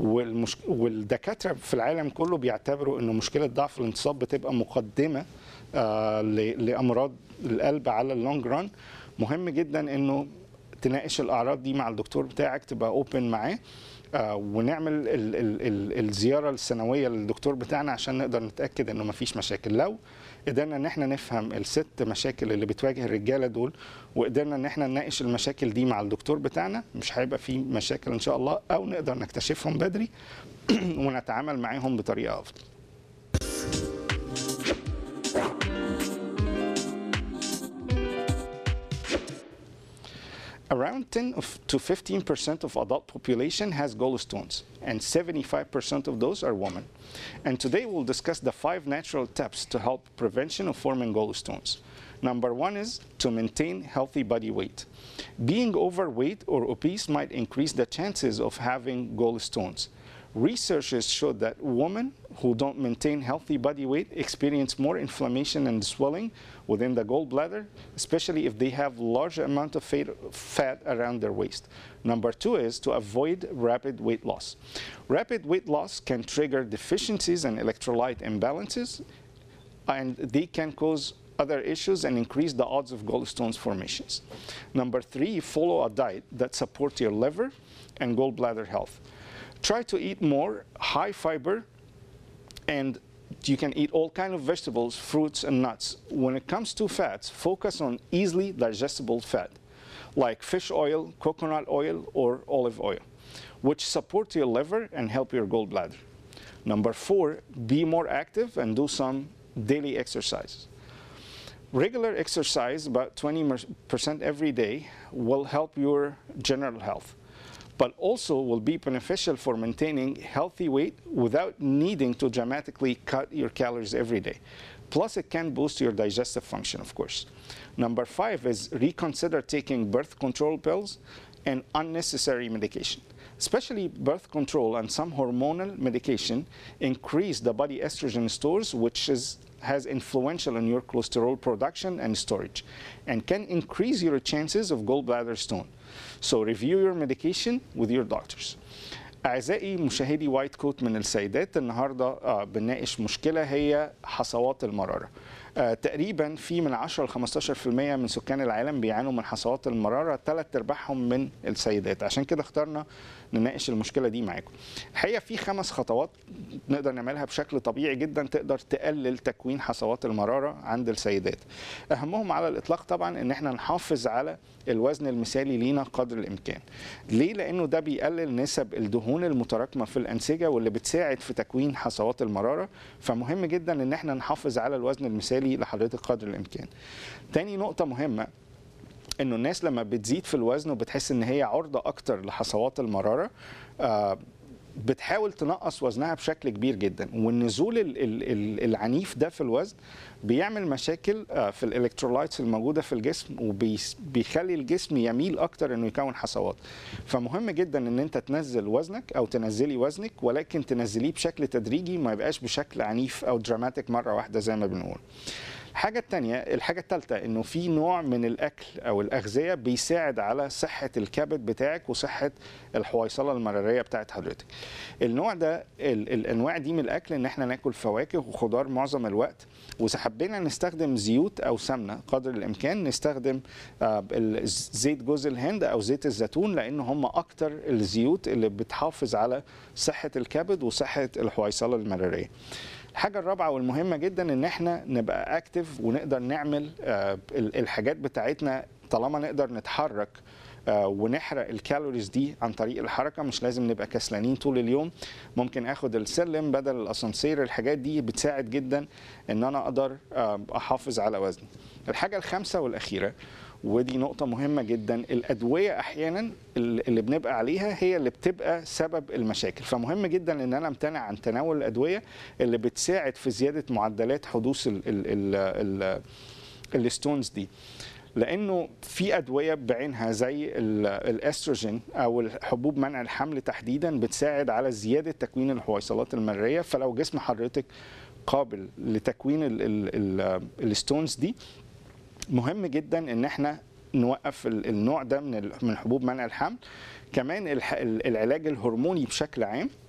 والمش... والدكاتره في العالم كله بيعتبروا انه مشكله ضعف الانتصاب بتبقى مقدمه آه ل... لامراض القلب على اللونج ران مهم جدا انه تناقش الاعراض دي مع الدكتور بتاعك تبقى اوبن معاه آه ونعمل ال ال ال الزياره السنويه للدكتور بتاعنا عشان نقدر نتاكد انه مفيش مشاكل لو قدرنا ان احنا نفهم الست مشاكل اللي بتواجه الرجاله دول وقدرنا ان احنا نناقش المشاكل دي مع الدكتور بتاعنا مش هيبقى في مشاكل ان شاء الله او نقدر نكتشفهم بدري ونتعامل معاهم بطريقه افضل Around 10 of, to 15% of adult population has gallstones, and 75% of those are women. And today we'll discuss the five natural tips to help prevention of forming gallstones. Number one is to maintain healthy body weight. Being overweight or obese might increase the chances of having gallstones. Researchers showed that women who don't maintain healthy body weight experience more inflammation and swelling within the gallbladder, especially if they have large amount of fat around their waist. Number two is to avoid rapid weight loss. Rapid weight loss can trigger deficiencies and electrolyte imbalances, and they can cause other issues and increase the odds of gallstones formations. Number three, follow a diet that supports your liver and gallbladder health. Try to eat more high fiber and you can eat all kind of vegetables, fruits, and nuts. When it comes to fats, focus on easily digestible fat, like fish oil, coconut oil, or olive oil, which support your liver and help your gallbladder. Number four, be more active and do some daily exercise. Regular exercise, about 20% every day, will help your general health but also will be beneficial for maintaining healthy weight without needing to dramatically cut your calories every day. Plus, it can boost your digestive function, of course. Number five is reconsider taking birth control pills and unnecessary medication. Especially birth control and some hormonal medication increase the body estrogen stores, which is has influential on your cholesterol production and storage and can increase your chances of gallbladder stone. So review your medication with your doctors. أعزائي مشاهدي وايت كوت من السيدات النهارده آه بنناقش مشكلة هي حصوات المرارة. آه تقريبا في من 10 ل 15% من سكان العالم بيعانوا من حصوات المرارة ثلاث ارباعهم من السيدات عشان كده اخترنا نناقش المشكله دي معاكم. الحقيقه في خمس خطوات نقدر نعملها بشكل طبيعي جدا تقدر تقلل تكوين حصوات المراره عند السيدات. اهمهم على الاطلاق طبعا ان احنا نحافظ على الوزن المثالي لينا قدر الامكان. ليه؟ لانه ده بيقلل نسب الدهون المتراكمه في الانسجه واللي بتساعد في تكوين حصوات المراره، فمهم جدا ان احنا نحافظ على الوزن المثالي لحضرتك قدر الامكان. تاني نقطه مهمه انه الناس لما بتزيد في الوزن وبتحس ان هي عرضه اكتر لحصوات المراره آه بتحاول تنقص وزنها بشكل كبير جدا والنزول ال ال العنيف ده في الوزن بيعمل مشاكل في الالكترولايتس الموجوده في الجسم وبيخلي الجسم يميل اكتر انه يكون حصوات فمهم جدا ان انت تنزل وزنك او تنزلي وزنك ولكن تنزليه بشكل تدريجي ما يبقاش بشكل عنيف او دراماتيك مره واحده زي ما بنقول الحاجة الثانية الحاجة الثالثة انه في نوع من الاكل او الاغذية بيساعد على صحة الكبد بتاعك وصحة الحويصلة المرارية بتاعت حضرتك. النوع ده ال الانواع دي من الاكل ان احنا ناكل فواكه وخضار معظم الوقت واذا حبينا نستخدم زيوت او سمنة قدر الامكان نستخدم آه زيت جوز الهند او زيت الزيتون لان هم اكتر الزيوت اللي بتحافظ على صحة الكبد وصحة الحويصلة المرارية. الحاجة الرابعة والمهمة جدا ان احنا نبقى اكتف ونقدر نعمل آه الحاجات بتاعتنا طالما نقدر نتحرك آه ونحرق الكالوريز دي عن طريق الحركة مش لازم نبقى كسلانين طول اليوم ممكن اخد السلم بدل الاسانسير الحاجات دي بتساعد جدا ان انا اقدر آه احافظ على وزني الحاجة الخامسة والاخيرة ودي نقطة مهمة جدا الأدوية أحيانا اللي بنبقى عليها هي اللي بتبقى سبب المشاكل فمهم جدا إن أنا أمتنع عن تناول الأدوية اللي بتساعد في زيادة معدلات حدوث ال ال ال ال الستونز دي لانه في ادويه بعينها زي الاستروجين او حبوب منع الحمل تحديدا بتساعد على زياده تكوين الحويصلات المريه فلو جسم حضرتك قابل لتكوين الستونز دي مهم جدا ان احنا نوقف النوع ده من من حبوب منع الحمل كمان العلاج الهرموني بشكل عام